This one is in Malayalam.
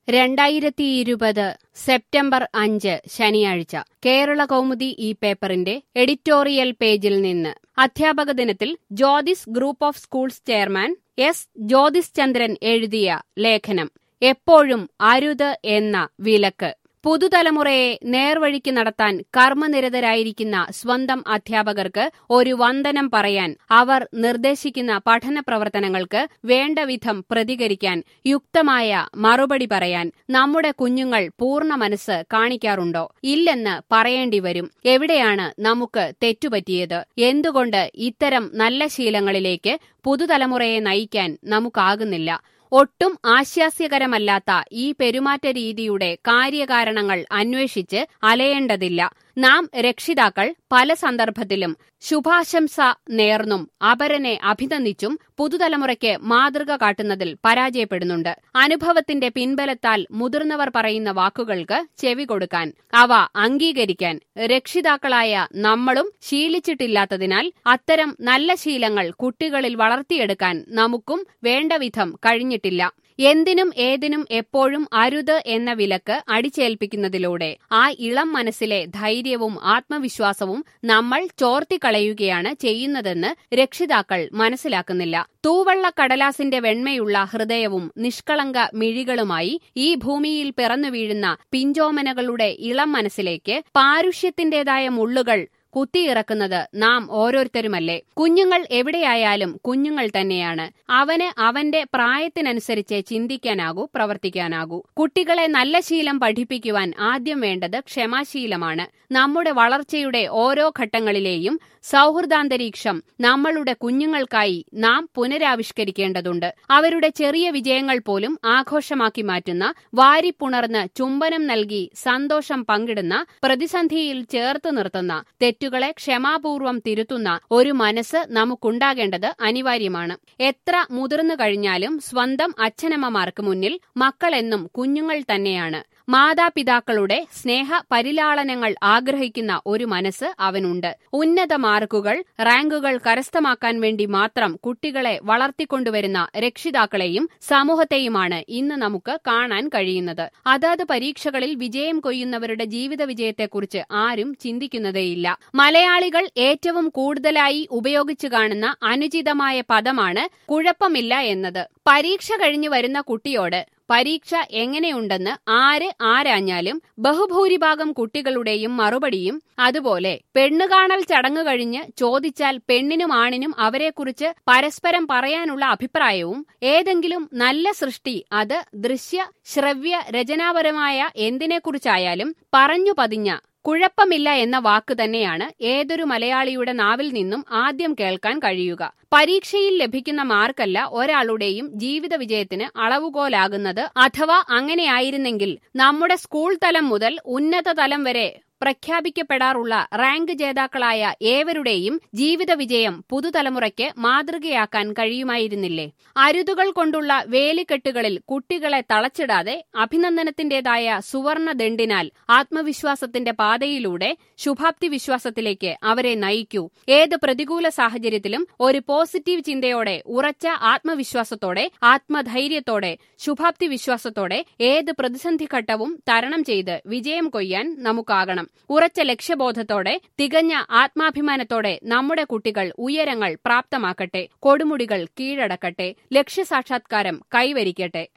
രണ്ടായിരത്തി ഇരുപത് സെപ്റ്റംബർ അഞ്ച് ശനിയാഴ്ച കേരള കൗമുദി ഈ പേപ്പറിന്റെ എഡിറ്റോറിയൽ പേജിൽ നിന്ന് അധ്യാപക ദിനത്തിൽ Jyothis group of schools chairman S Jyothis Chandran എഴുതിയ ലേഖനം എപ്പോഴും അരുത് എന്ന വിലക്ക് പുതുതലമുറയെ നേർവഴിക്ക് നടത്താൻ കർമ്മനിരതരായിരിക്കുന്ന സ്വന്തം അധ്യാപകർക്ക് ഒരു വന്ദനം പറയാൻ അവർ നിർദ്ദേശിക്കുന്ന പഠന പ്രവർത്തനങ്ങൾക്ക് വേണ്ടവിധം പ്രതികരിക്കാൻ യുക്തമായ മറുപടി പറയാൻ നമ്മുടെ കുഞ്ഞുങ്ങൾ പൂർണ്ണ മനസ്സ് കാണിക്കാറുണ്ടോ ഇല്ലെന്ന് പറയേണ്ടി വരും എവിടെയാണ് നമുക്ക് തെറ്റുപറ്റിയത് എന്തുകൊണ്ട് ഇത്തരം നല്ല ശീലങ്ങളിലേക്ക് പുതുതലമുറയെ നയിക്കാൻ നമുക്കാകുന്നില്ല ഒട്ടും ആശ്വാസ്യകരമല്ലാത്ത ഈ പെരുമാറ്റ രീതിയുടെ കാര്യകാരണങ്ങൾ അന്വേഷിച്ച് അലയേണ്ടതില്ല നാം രക്ഷിതാക്കൾ പല സന്ദർഭത്തിലും ശുഭാശംസ നേർന്നും അപരനെ അഭിനന്ദിച്ചും പുതുതലമുറയ്ക്ക് മാതൃക കാട്ടുന്നതിൽ പരാജയപ്പെടുന്നുണ്ട് അനുഭവത്തിന്റെ പിൻബലത്താൽ മുതിർന്നവർ പറയുന്ന വാക്കുകൾക്ക് ചെവി കൊടുക്കാൻ അവ അംഗീകരിക്കാൻ രക്ഷിതാക്കളായ നമ്മളും ശീലിച്ചിട്ടില്ലാത്തതിനാൽ അത്തരം നല്ല ശീലങ്ങൾ കുട്ടികളിൽ വളർത്തിയെടുക്കാൻ നമുക്കും വേണ്ടവിധം കഴിഞ്ഞിട്ടില്ല എന്തിനും ഏതിനും എപ്പോഴും അരുത് എന്ന വിലക്ക് അടിച്ചേൽപ്പിക്കുന്നതിലൂടെ ആ ഇളം മനസ്സിലെ ധൈര്യവും ആത്മവിശ്വാസവും നമ്മൾ ചോർത്തിക്കളയുകയാണ് ചെയ്യുന്നതെന്ന് രക്ഷിതാക്കൾ മനസ്സിലാക്കുന്നില്ല തൂവള്ള കടലാസിന്റെ വെണ്മയുള്ള ഹൃദയവും നിഷ്കളങ്ക മിഴികളുമായി ഈ ഭൂമിയിൽ പിറന്നു വീഴുന്ന പിഞ്ചോമനകളുടെ ഇളം മനസ്സിലേക്ക് പാരുഷ്യത്തിന്റേതായ മുള്ളുകൾ കുത്തിയിറക്കുന്നത് നാം ഓരോരുത്തരുമല്ലേ കുഞ്ഞുങ്ങൾ എവിടെയായാലും കുഞ്ഞുങ്ങൾ തന്നെയാണ് അവന് അവന്റെ പ്രായത്തിനനുസരിച്ച് ചിന്തിക്കാനാകൂ പ്രവർത്തിക്കാനാകൂ കുട്ടികളെ നല്ല ശീലം പഠിപ്പിക്കുവാൻ ആദ്യം വേണ്ടത് ക്ഷമാശീലമാണ് നമ്മുടെ വളർച്ചയുടെ ഓരോ ഘട്ടങ്ങളിലെയും സൗഹൃദാന്തരീക്ഷം നമ്മളുടെ കുഞ്ഞുങ്ങൾക്കായി നാം പുനരാവിഷ്കരിക്കേണ്ടതുണ്ട് അവരുടെ ചെറിയ വിജയങ്ങൾ പോലും ആഘോഷമാക്കി മാറ്റുന്ന വാരിപ്പുണർന്ന് ചുംബനം നൽകി സന്തോഷം പങ്കിടുന്ന പ്രതിസന്ധിയിൽ ചേർത്ത് നിർത്തുന്ന തെറ്റുകളെ ക്ഷമാപൂർവം തിരുത്തുന്ന ഒരു മനസ്സ് നമുക്കുണ്ടാകേണ്ടത് അനിവാര്യമാണ് എത്ര മുതിർന്നു കഴിഞ്ഞാലും സ്വന്തം അച്ഛനമ്മമാർക്ക് മുന്നിൽ മക്കളെന്നും കുഞ്ഞുങ്ങൾ തന്നെയാണ് മാതാപിതാക്കളുടെ സ്നേഹ പരിലാളനങ്ങൾ ആഗ്രഹിക്കുന്ന ഒരു മനസ്സ് അവനുണ്ട് ഉന്നത മാർക്കുകൾ റാങ്കുകൾ കരസ്ഥമാക്കാൻ വേണ്ടി മാത്രം കുട്ടികളെ വളർത്തിക്കൊണ്ടുവരുന്ന രക്ഷിതാക്കളെയും സമൂഹത്തെയുമാണ് ഇന്ന് നമുക്ക് കാണാൻ കഴിയുന്നത് അതാത് പരീക്ഷകളിൽ വിജയം കൊയ്യുന്നവരുടെ ജീവിത വിജയത്തെക്കുറിച്ച് ആരും ചിന്തിക്കുന്നതേയില്ല മലയാളികൾ ഏറ്റവും കൂടുതലായി ഉപയോഗിച്ചു കാണുന്ന അനുചിതമായ പദമാണ് കുഴപ്പമില്ല എന്നത് പരീക്ഷ കഴിഞ്ഞു വരുന്ന കുട്ടിയോട് പരീക്ഷ എങ്ങനെയുണ്ടെന്ന് ആര് ആരാഞ്ഞാലും ബഹുഭൂരിഭാഗം കുട്ടികളുടെയും മറുപടിയും അതുപോലെ പെണ്ണുകാണൽ ചടങ്ങു കഴിഞ്ഞ് ചോദിച്ചാൽ പെണ്ണിനും ആണിനും അവരെക്കുറിച്ച് പരസ്പരം പറയാനുള്ള അഭിപ്രായവും ഏതെങ്കിലും നല്ല സൃഷ്ടി അത് ദൃശ്യ ശ്രവ്യ രചനാപരമായ എന്തിനെക്കുറിച്ചായാലും പറഞ്ഞു പതിഞ്ഞ കുഴപ്പമില്ല എന്ന വാക്ക് തന്നെയാണ് ഏതൊരു മലയാളിയുടെ നാവിൽ നിന്നും ആദ്യം കേൾക്കാൻ കഴിയുക പരീക്ഷയിൽ ലഭിക്കുന്ന മാർക്കല്ല ഒരാളുടെയും ജീവിത വിജയത്തിന് അളവുകോലാകുന്നത് അഥവാ അങ്ങനെയായിരുന്നെങ്കിൽ നമ്മുടെ സ്കൂൾ തലം മുതൽ ഉന്നത തലം വരെ പ്രഖ്യാപിക്കപ്പെടാറുള്ള റാങ്ക് ജേതാക്കളായ ഏവരുടെയും ജീവിത വിജയം പുതുതലമുറയ്ക്ക് മാതൃകയാക്കാൻ കഴിയുമായിരുന്നില്ലേ അരുതുകൾ കൊണ്ടുള്ള വേലിക്കെട്ടുകളിൽ കുട്ടികളെ തളച്ചിടാതെ അഭിനന്ദനത്തിന്റേതായ സുവർണ ദണ്ഡിനാൽ ആത്മവിശ്വാസത്തിന്റെ പാതയിലൂടെ ശുഭാപ്തി വിശ്വാസത്തിലേക്ക് അവരെ നയിക്കൂ ഏത് പ്രതികൂല സാഹചര്യത്തിലും ഒരു പോസിറ്റീവ് ചിന്തയോടെ ഉറച്ച ആത്മവിശ്വാസത്തോടെ ആത്മധൈര്യത്തോടെ ശുഭാപ്തി വിശ്വാസത്തോടെ ഏത് പ്രതിസന്ധി ഘട്ടവും തരണം ചെയ്ത് വിജയം കൊയ്യാൻ നമുക്കാകണം ഉറച്ച ലക്ഷ്യബോധത്തോടെ തികഞ്ഞ ആത്മാഭിമാനത്തോടെ നമ്മുടെ കുട്ടികൾ ഉയരങ്ങൾ പ്രാപ്തമാക്കട്ടെ കൊടുമുടികൾ കീഴടക്കട്ടെ ലക്ഷ്യസാക്ഷാത്കാരം കൈവരിക്കട്ടെ